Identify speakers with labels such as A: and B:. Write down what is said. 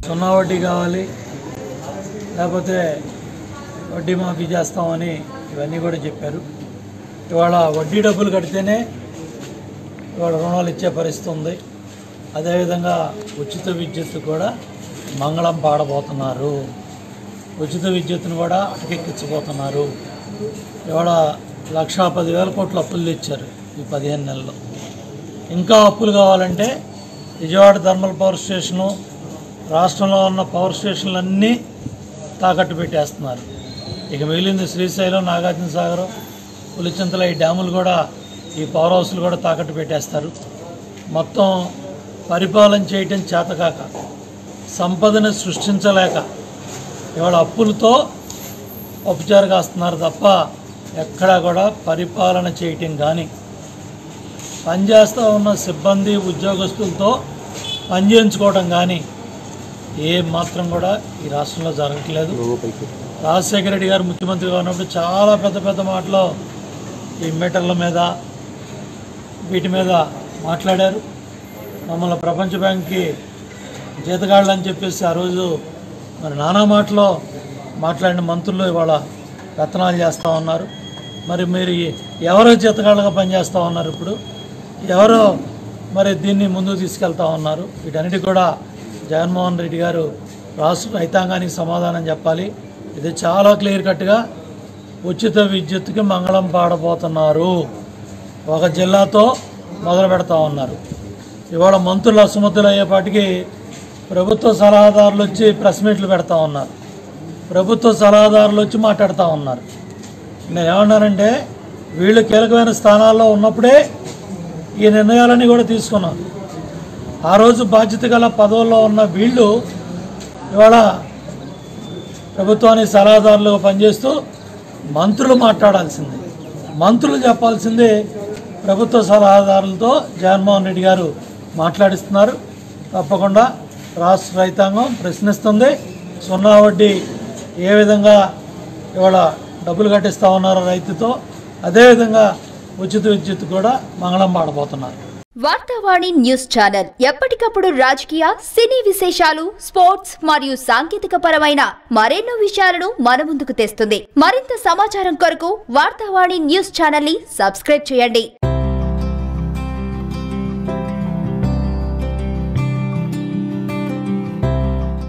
A: సున్నా వడ్డీ కావాలి లేకపోతే వడ్డీ మాఫీ చేస్తామని ఇవన్నీ కూడా చెప్పారు ఇవాళ వడ్డీ డబ్బులు కడితేనే ఇవాళ రుణాలు ఇచ్చే పరిస్థితి ఉంది అదేవిధంగా ఉచిత విద్యుత్ కూడా మంగళం పాడబోతున్నారు ఉచిత విద్యుత్తును కూడా అటకెక్కించబోతున్నారు ఇవాళ లక్షా పదివేల కోట్ల అప్పులు తెచ్చారు ఈ పదిహేను నెలల్లో ఇంకా అప్పులు కావాలంటే విజయవాడ థర్మల్ పవర్ స్టేషను రాష్ట్రంలో ఉన్న పవర్ స్టేషన్లన్నీ తాకట్టు పెట్టేస్తున్నారు ఇక మిగిలింది శ్రీశైలం నాగార్జున సాగరం పులిచింతల ఈ డ్యాములు కూడా ఈ పవర్ హౌస్లు కూడా తాకట్టు పెట్టేస్తారు మొత్తం పరిపాలన చేయటం చేతకాక సంపదను సృష్టించలేక ఇవాళ అప్పులతో ఉపచారు కాస్తున్నారు తప్ప ఎక్కడా కూడా పరిపాలన చేయటం కానీ పనిచేస్తూ ఉన్న సిబ్బంది ఉద్యోగస్తులతో పని చేయించుకోవడం కానీ ఏ మాత్రం కూడా ఈ రాష్ట్రంలో జరగట్లేదు రాజశేఖర రెడ్డి గారు ముఖ్యమంత్రిగా ఉన్నప్పుడు చాలా పెద్ద పెద్ద మాటలు ఈ మీటర్ల మీద వీటి మీద మాట్లాడారు మమ్మల్ని ప్రపంచ బ్యాంక్కి జీతగాళ్ళని చెప్పేసి ఆ రోజు మరి నానా మాటలో మాట్లాడిన మంత్రులు ఇవాళ రత్నాలు చేస్తూ ఉన్నారు మరి మీరు ఎవరో జీతగాళ్ళగా పనిచేస్తూ ఉన్నారు ఇప్పుడు ఎవరో మరి దీన్ని ముందుకు తీసుకెళ్తా ఉన్నారు వీటన్నిటి కూడా జగన్మోహన్ రెడ్డి గారు రాష్ట్ర రైతాంగానికి సమాధానం చెప్పాలి ఇది చాలా క్లియర్ కట్గా ఉచిత విద్యుత్తుకి మంగళం పాడబోతున్నారు ఒక జిల్లాతో మొదలు పెడతా ఉన్నారు ఇవాళ మంత్రులు అసమర్థులు అయ్యేపాటికి ప్రభుత్వ సలహాదారులు వచ్చి ప్రెస్ మీట్లు పెడతా ఉన్నారు ప్రభుత్వ సలహాదారులు వచ్చి మాట్లాడుతూ ఉన్నారు నేను ఏమన్నానంటే వీళ్ళు కీలకమైన స్థానాల్లో ఉన్నప్పుడే ఈ నిర్ణయాలన్నీ కూడా తీసుకున్నారు ఆ రోజు బాధ్యత గల పదవుల్లో ఉన్న వీళ్ళు ఇవాళ ప్రభుత్వానికి సలహాదారులుగా పనిచేస్తూ మంత్రులు మాట్లాడాల్సింది మంత్రులు చెప్పాల్సింది ప్రభుత్వ సలహాదారులతో జగన్మోహన్ రెడ్డి గారు మాట్లాడిస్తున్నారు తప్పకుండా రాష్ట్ర రైతాంగం ప్రశ్నిస్తుంది సున్నా వడ్డీ ఏ విధంగా ఇవాళ డబ్బులు కట్టిస్తూ ఉన్నారో రైతుతో అదేవిధంగా ఉచిత విద్యుత్ కూడా మంగళం పాడబోతున్నారు
B: వార్తావాణి న్యూస్ ఛానల్ ఎప్పటికప్పుడు రాజకీయ సినీ విశేషాలు స్పోర్ట్స్ మరియు సాంకేతిక పరమైన మరెన్నో విషయాలను మన ముందుకు తెస్తుంది మరింత సమాచారం కొరకు వార్తావాణి న్యూస్ ఛానల్ ని సబ్స్క్రైబ్ చేయండి